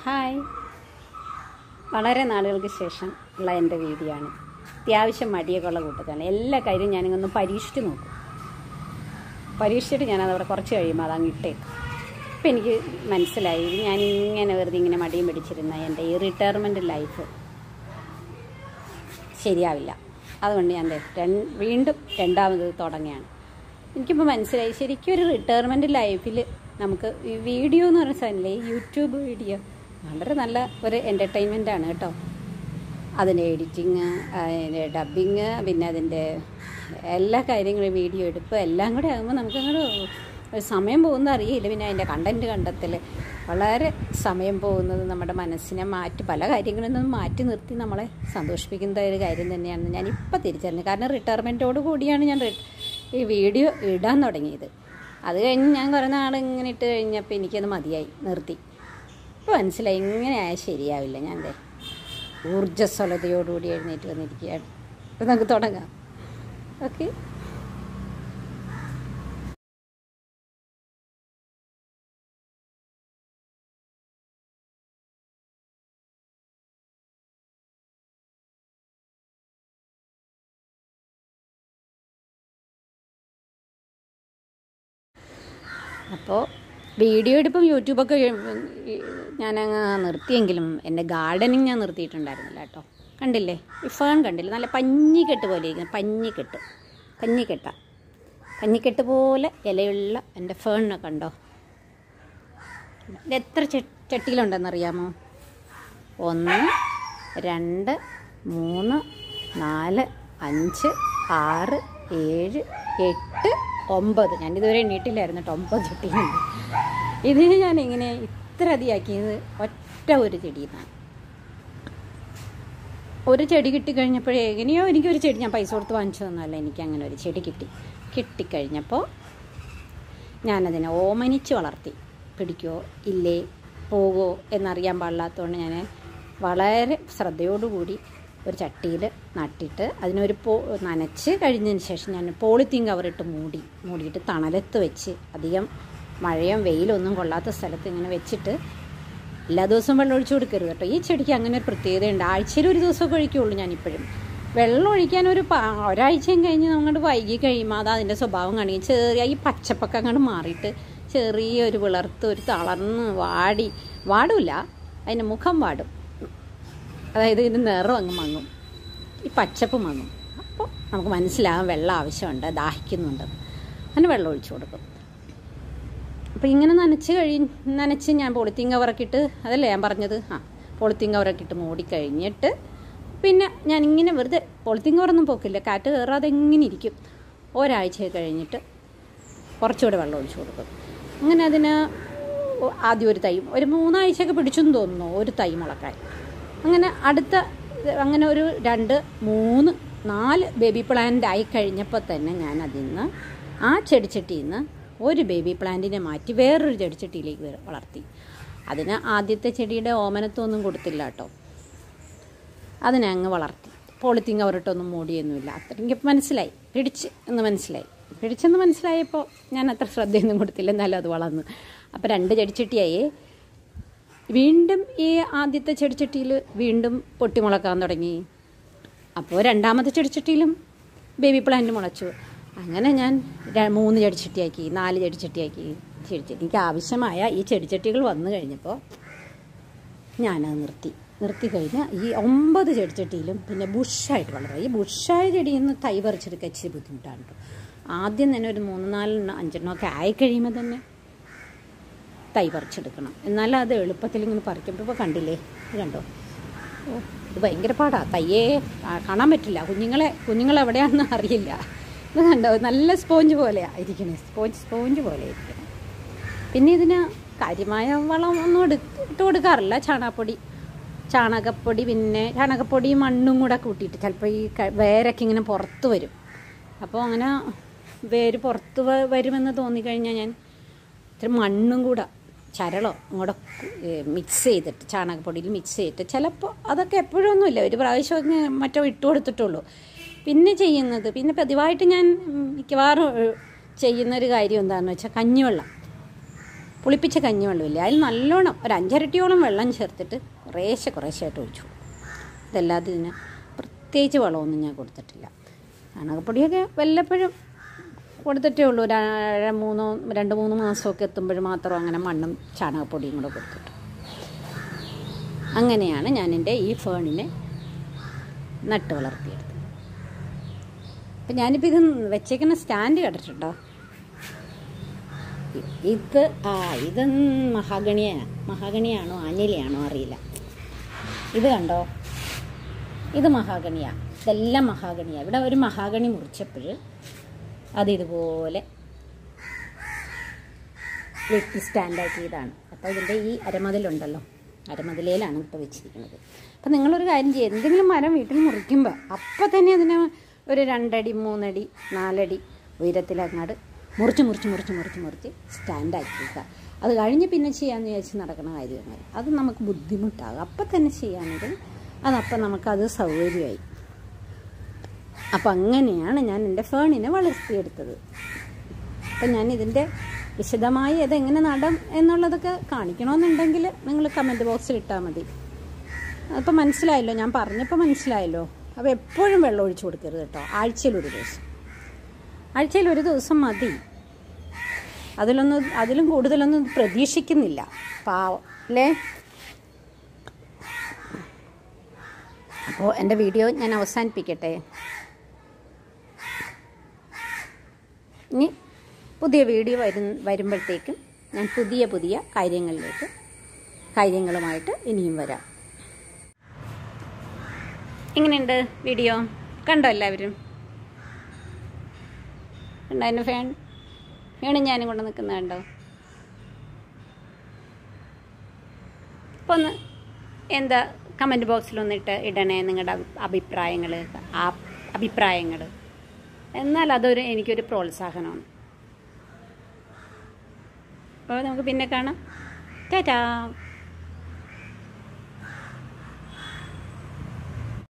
hi വളരെ നാളുകൾക്ക് ശേഷം ഉള്ള എൻ്റെ വീഡിയോ ആണ് അത്യാവശ്യം മടിയൊക്കെ ഉള്ള കൂട്ടത്താണ് എല്ലാ കാര്യവും ഞാനിങ്ങൊന്ന് പരീക്ഷിച്ച് നോക്കും പരീക്ഷിച്ചിട്ട് ഞാനതവിടെ കുറച്ച് കഴിയുമ്പോൾ അതങ്ങ് ഇട്ടേക്കും ഇപ്പം എനിക്ക് മനസ്സിലായി ഇത് ഞാനിങ്ങനെ വെറുതെ ഇങ്ങനെ മടിയും പിടിച്ചിരുന്ന എൻ്റെ ഈ റിട്ടയർമെൻറ്റ് ലൈഫ് ശരിയാവില്ല അതുകൊണ്ട് ഞാൻ ദേ രൺ- വീണ്ടും രണ്ടാമത് തുടങ്ങുകയാണ് എനിക്കിപ്പോൾ മനസ്സിലായി ശരിക്കും ഒരു റിട്ടയർമെൻറ്റ് ലൈഫിൽ നമുക്ക് ഈ വീഡിയോ എന്ന് പറയുന്ന സാധനമില്ലേ ഈ യൂട്യൂബ് വീഡിയോ വളരെ നല്ല ഒരു എൻ്റർടൈൻമെൻ്റ് ആണ് കേട്ടോ അതിൻ്റെ എഡിറ്റിങ് അതിൻ്റെ ഡബിങ് പിന്നെ അതിൻ്റെ എല്ലാ കാര്യങ്ങളും വീഡിയോ എടുപ്പ് എല്ലാം കൂടെ ആകുമ്പോൾ നമുക്കങ്ങോട്ട് സമയം പോകുന്നത് അറിയില്ല പിന്നെ അതിൻ്റെ കണ്ടൻറ്റ് കണ്ടെത്തൽ വളരെ സമയം പോകുന്നത് നമ്മുടെ മനസ്സിനെ മാറ്റി പല കാര്യങ്ങളിൽ നിന്നും മാറ്റി നിർത്തി നമ്മളെ സന്തോഷിപ്പിക്കുന്ന ഒരു കാര്യം തന്നെയാണ് ഞാനിപ്പോൾ തിരിച്ചറിഞ്ഞത് കാരണം റിട്ടയർമെൻറ്റോട് കൂടിയാണ് ഞാൻ റി- ഈ വീഡിയോ ഇടാൻ തുടങ്ങിയത് അത് കഴിഞ്ഞ് ഞാൻ കുറേ നാൾ ഇങ്ങനെ ഇട്ട് കഴിഞ്ഞപ്പോൾ എനിക്കത് മതിയായി നിർത്തി ഇപ്പോൾ മനസ്സിലായി ഇങ്ങനെ ആയാൽ ശരിയാവില്ല ഞാൻ ദേ ഊർജ്ജസ്വലതയോടുകൂടി എഴുന്നേറ്റ് വന്നിരിക്കുകയാണ് അപ്പോൾ നമുക്ക് തുടങ്ങാം ഓക്കെ അപ്പോൾ വീഡിയോ എടുപ്പം യൂട്യൂബൊക്കെ ഞാനങ്ങ് നിർത്തിയെങ്കിലും എൻ്റെ ഗാർഡനിങ് ഞാൻ നിർത്തിയിട്ടുണ്ടായിരുന്നില്ല കേട്ടോ കണ്ടില്ലേ ഈ ഫേൺ കണ്ടില്ലേ നല്ല പഞ്ഞിക്കെട്ട് പോലെ ഇരിക്കുന്നത് പഞ്ഞിക്കെട്ട് പഞ്ഞിക്കെട്ട പഞ്ഞിക്കെട്ട് പോലെ ഇലയുള്ള എൻ്റെ ഫേണിനെ കണ്ടോ ഇത് എത്ര ചെ- ചട്ടിയിലുണ്ടെന്നറിയാമോ ഒന്ന് രണ്ട് മൂന്ന് നാല് അഞ്ച് ആറ് ഏഴ് എട്ട് ഒമ്പത് ഞാൻ ഇതുവരെ എണ്ണീട്ടില്ലായിരുന്നു കേട്ടോ ഒമ്പത് ചട്ടിയുണ്ട് ഇതിന് ഞാൻ ഇങ്ങനെ ഇത്ര അധികമാക്കിയത് ഒറ്റ ഒരു ചെടിയിൽ നിന്നാണ് ഒരു ചെടി കിട്ടിക്കഴിഞ്ഞപ്പോഴേ എങ്ങനെയോ എനിക്കൊരു ചെടി ഞാൻ പൈസ കൊടുത്ത് വാങ്ങിച്ചു തന്നല്ല എനിക്ക് അങ്ങനെ ഒരു ചെടി കിട്ടി കിട്ടിക്കഴിഞ്ഞപ്പോൾ ഞാനതിനെ ഓമനിച്ച് വളർത്തി പിടിക്കുമോ ഇല്ലേ പോകുമോ എന്നറിയാൻ പാടില്ലാത്തതുകൊണ്ട് ഞാൻ വളരെ ശ്രദ്ധയോടുകൂടി ഒരു ചട്ടിയിൽ നട്ടിട്ട് അതിനൊരു പോ നനച്ച് കഴിഞ്ഞതിന് ശേഷം ഞാൻ പോളിത്തീൻ കവറിട്ട് മൂടി മൂടിയിട്ട് തണലത്ത് വെച്ച് അധികം മഴയും വെയിലൊന്നും കൊള്ളാത്ത സ്ഥലത്ത് ഇങ്ങനെ വെച്ചിട്ട് എല്ലാ ദിവസവും വെള്ളം ഒഴിച്ചു കൊടുക്കരുത് കേട്ടോ ഈ ചെടിക്ക് അങ്ങനെ ഒരു പ്രത്യേകതയുണ്ട് ആഴ്ചയിൽ ഒരു ദിവസമൊക്കെ ഒഴിക്കുകയുള്ളൂ ഞാനിപ്പോഴും വെള്ളം ഒഴിക്കാൻ ഒരു പ- ഒരാഴ്ചയും കഴിഞ്ഞ് അങ്ങോട്ട് വൈകി കഴിയുമ്പോൾ അത് അതിൻ്റെ സ്വഭാവം കാണിക്കും ചെറിയ ഈ പച്ചപ്പൊക്കെ അങ്ങോട്ട് മാറിയിട്ട് ചെറിയൊരു വിളർത്ത് ഒരു തളർന്ന് വാടി വാടില്ല അതിൻ്റെ മുഖം വാടും അതായത് ഇതിൻ്റെ നിറം അങ്ങ് മങ്ങും ഈ പച്ചപ്പ് മങ്ങും അപ്പോൾ നമുക്ക് മനസ്സിലാകും വെള്ളം ആവശ്യമുണ്ട് ദാഹിക്കുന്നുണ്ട് അങ്ങനെ വെള്ളം ഒഴിച്ചു കൊടുക്കും അപ്പോൾ ഇങ്ങനെ നനച്ച് കഴി നനച്ച് ഞാൻ പോളിത്തീൻ കവറൊക്കെ ഇട്ട് അതല്ലേ ഞാൻ പറഞ്ഞത് ആ പോളിത്തീൻ കവറൊക്കെ ഇട്ട് മൂടി കഴിഞ്ഞിട്ട് പിന്നെ ഞാൻ ഇങ്ങനെ വെറുതെ പോളിത്തീൻ കവറൊന്നും പോക്കില്ല കാറ്റ് കയറാതെ ഇങ്ങനെ ഇരിക്കും ഒരാഴ്ച കഴിഞ്ഞിട്ട് കുറച്ചുകൂടെ വെള്ളം ഒഴിച്ചു കൊടുക്കും അങ്ങനെ അതിന് ആദ്യം ഒരു തൈ ഒരു മൂന്നാഴ്ചയൊക്കെ പിടിച്ചെന്ന് തോന്നുന്നു ഒരു തൈ മുളക്കാൻ അങ്ങനെ അടുത്ത അങ്ങനെ ഒരു രണ്ട് മൂന്ന് നാല് ബേബി പ്ലാന്റ് ആയി കഴിഞ്ഞപ്പോൾ തന്നെ ഞാൻ അതിൽ നിന്ന് ആ ചെടിച്ചട്ടിയിൽ നിന്ന് ഒരു ബേബി പ്ലാന്റിനെ മാറ്റി വേറൊരു ചെടിച്ചട്ടിയിലേക്ക് വ- വളർത്തി അതിന് ആദ്യത്തെ ചെടിയുടെ ഓമനത്വമൊന്നും കൊടുത്തില്ല കേട്ടോ അതിനെ അങ്ങ് വളർത്തി പോളിത്തീൻ കവറിട്ടൊന്നും മൂടിയൊന്നുമില്ല അത്ര എനിക്ക് മനസ്സിലായി പിടിച്ച് എന്ന് മനസ്സിലായി പിടിച്ചെന്ന് മനസ്സിലായപ്പോൾ ഞാൻ അത്ര ശ്രദ്ധയൊന്നും കൊടുത്തില്ല എന്നാലും അത് വളർന്നു അപ്പോൾ രണ്ട് ചെടിച്ചട്ടിയായി വീണ്ടും ഈ ആദ്യത്തെ ചെടിച്ചട്ടിയിൽ വീണ്ടും പൊട്ടിമുളക്കാൻ തുടങ്ങി അപ്പോൾ രണ്ടാമത്തെ ചെടിച്ചട്ടിയിലും ബേബി പ്ലാന്റ് മുളച്ചു അങ്ങനെ ഞാൻ ര- മൂന്ന് ചെടിച്ചട്ടിയാക്കി നാല് ചെടിച്ചട്ടിയാക്കി ചെടിച്ചട്ടി എനിക്ക് ആവശ്യമായ ഈ ചെടിച്ചട്ടികൾ വന്നു കഴിഞ്ഞപ്പോൾ ഞാനത് നിർത്തി നിർത്തി കഴിഞ്ഞ് ഈ ഒമ്പത് ചെടിച്ചട്ടിയിലും പിന്നെ ബുഷായിട്ട് വളരാം ഈ ബുഷായ ചെടിയിൽ നിന്ന് തൈ പറിച്ചെടുക്കാൻ ഇച്ചിരി ബുദ്ധിമുട്ടാണ് കേട്ടോ ആദ്യം തന്നെ ഒരു മൂന്ന് നാലെണ്ണം അഞ്ചെണ്ണം ഒക്കെ ആയി കഴിയുമ്പോൾ തന്നെ തൈ പറിച്ചെടുക്കണം എന്നാലും അത് എളുപ്പത്തിൽ ഇങ്ങനെ പറിക്കുമ്പോൾ ഇപ്പോൾ കണ്ടില്ലേ ഇത് കണ്ടോ ഓ ഇത് ഭയങ്കര പാടാ തയ്യേ കാ- കാണാൻ പറ്റില്ല കുഞ്ഞുങ്ങളെ കുഞ്ഞുങ്ങൾ എവിടെയാണെന്ന് അറിയില്ല ഇത് കണ്ടോ നല്ല സ്പോഞ്ച് പോലെയാണ് ഇരിക്കണേ സ്പോഞ്ച് സ്പോഞ്ച് പോലെ ഇരിക്കണം പിന്നെ ഇതിന് കാര്യമായ വളം ഒന്നും എടു ഇട്ട് കൊടുക്കാറില്ല ചാണകപ്പൊടി ചാണകപ്പൊടി പിന്നെ ചാണകപ്പൊടി മണ്ണും കൂടെ കൂട്ടിയിട്ട് ചിലപ്പോൾ ഈ ക- വേരൊക്കെ ഇങ്ങനെ പുറത്ത് വരും അപ്പോൾ അങ്ങനെ വേര് പുറത്ത് വ- വരുമെന്ന് തോന്നിക്കഴിഞ്ഞാൽ ഞാൻ ഇത്തിരി മണ്ണും കൂടെ ചരളോ അങ്ങോട്ട് മിക്സ് ചെയ്തിട്ട് ചാണകപ്പൊടിയിൽ മിക്സ് ചെയ്തിട്ട് ചിലപ്പോൾ അതൊക്കെ എപ്പോഴൊന്നുമില്ല ഒരു പ്രാവശ്യമൊക്കെ മറ്റോ ഇട്ട് കൊടുത്തിട്ടുള്ളൂ പിന്നെ ചെയ്യുന്നത് പിന്നെ പതിവായിട്ട് ഞാൻ ഉം, മിക്കവാറും ഏഹ്, ചെയ്യുന്നൊരു കാര്യം എന്താണെന്ന് വെച്ചാൽ കഞ്ഞിവെള്ളം പുളിപ്പിച്ച കഞ്ഞിവെള്ളമില്ലേ അതിൽ നല്ലോണം ഒരു അഞ്ചരട്ടിയോളം വെള്ളം ചേർത്തിട്ട് കുറേശ്ശെ കുറേശ്ശായിട്ട് ഒഴിച്ചു ഇതല്ലാതെ ഇതിന് പ്രത്യേകിച്ച് വളമൊന്നും ഞാൻ കൊടുത്തിട്ടില്ല ചാണകപ്പൊടിയൊക്കെ വല്ലപ്പോഴും കൊടുത്തിട്ടേ ഉള്ളൂ ഒരു അര മൂന്നോ രണ്ട് മൂന്ന് മാസമൊക്കെ എത്തുമ്പോൾ മാത്രം അങ്ങനെ മണ്ണും ചാണകപ്പൊടിയും കൂടെ കൊടുത്തിട്ടു അങ്ങനെയാണ് ഞാൻ എൻ്റെ ഈ ഫേണിനെ നട്ട് വളർത്തിയെടുത്തത് അപ്പം ഞാനിപ്പോൾ ഇത് വെച്ചേക്കുന്ന സ്റ്റാൻഡ് കണ്ടിട്ടുണ്ടോ ഇത് ആ ഇത് മഹാഗണിയാണ് മഹാഗണിയാണോ ആഞ്ഞലിയാണോ അറിയില്ല ഇത് കണ്ടോ ഇത് മഹാഗണിയാണ് ഇതെല്ലാം മഹാഗണിയാണ് ഇവിടെ ഒരു മഹാഗണി മുറിച്ചപ്പോൾ അത് ഇതുപോലെ വെട്ടി സ്റ്റാൻഡാക്കിയതാണ് അപ്പോൾ ഇതിൻ്റെ ഈ അരമതിലുണ്ടല്ലോ അരമതിലയിലാണ് ഇപ്പോൾ വെച്ചിരിക്കുന്നത് അപ്പം നിങ്ങളൊരു കാര്യം ചെയ്യുക എന്തെങ്കിലും മരം വീട്ടിൽ മുറിക്കുമ്പോൾ അപ്പം തന്നെ അതിനെ ഒരു രണ്ടടി മൂന്നടി നാലടി ഉയരത്തിലങ്ങാട് മുറിച്ച് മുറിച്ച് മുറിച്ച് മുറിച്ച് മുറിച്ച് സ്റ്റാൻഡാക്കിക്കുക അത് കഴിഞ്ഞ് പിന്നെ ചെയ്യാമെന്ന് വിചാരിച്ച് നടക്കുന്ന കാര്യങ്ങൾ അത് നമുക്ക് ബുദ്ധിമുട്ടാകും അപ്പം തന്നെ ചെയ്യുകയാണെങ്കിൽ അതപ്പം നമുക്കത് സൗകര്യമായി അപ്പം അങ്ങനെയാണ് ഞാൻ എൻ്റെ ഫേണിനെ വളർത്തിയെടുത്തത് അപ്പം ഞാൻ ഇതിൻ്റെ വിശദമായി അതെങ്ങനെ നടാം എന്നുള്ളതൊക്കെ കാണിക്കണമെന്നുണ്ടെങ്കിൽ നിങ്ങൾ കമൻറ്റ് ബോക്സിൽ ഇട്ടാൽ മതി അപ്പം മനസ്സിലായല്ലോ ഞാൻ പറഞ്ഞപ്പോൾ മനസ്സിലായല്ലോ അപ്പോൾ എപ്പോഴും വെള്ളം ഒഴിച്ചു കൊടുക്കരുത് കേട്ടോ ആഴ്ചയിൽ ഒരു ദിവസം ആഴ്ചയിൽ ഒരു ദിവസം മതി അതിലൊന്നും അതിലും കൂടുതലൊന്നും പ്രതീക്ഷിക്കുന്നില്ല പാവം അല്ലേ അപ്പോൾ എൻ്റെ വീഡിയോ ഞാൻ അവസാനിപ്പിക്കട്ടെ ഇനി പുതിയ വീഡിയോ വരും വരുമ്പോഴത്തേക്കും ഞാൻ പുതിയ പുതിയ കാര്യങ്ങളിലേക്ക് കാര്യങ്ങളുമായിട്ട് ഇനിയും വരാം എങ്ങനെയുണ്ട് വീഡിയോ കണ്ടോ എല്ലാവരും കണ്ടോ എൻ്റെ ഫാൻ വേണം ഞാനും കൊണ്ട് നിൽക്കുന്നത് കണ്ടോ അപ്പോൾ ഒന്ന് എന്താ കമൻറ്റ് ബോക്സിലൊന്നിട്ട് ഇടണേ നിങ്ങളുടെ അഭിപ്രായങ്ങൾ ആ അഭിപ്രായങ്ങൾ എന്നാൽ അതൊരു എനിക്കൊരു പ്രോത്സാഹനമാണ് അപ്പോൾ നമുക്ക് പിന്നെ കാണാം ടാറ്റാ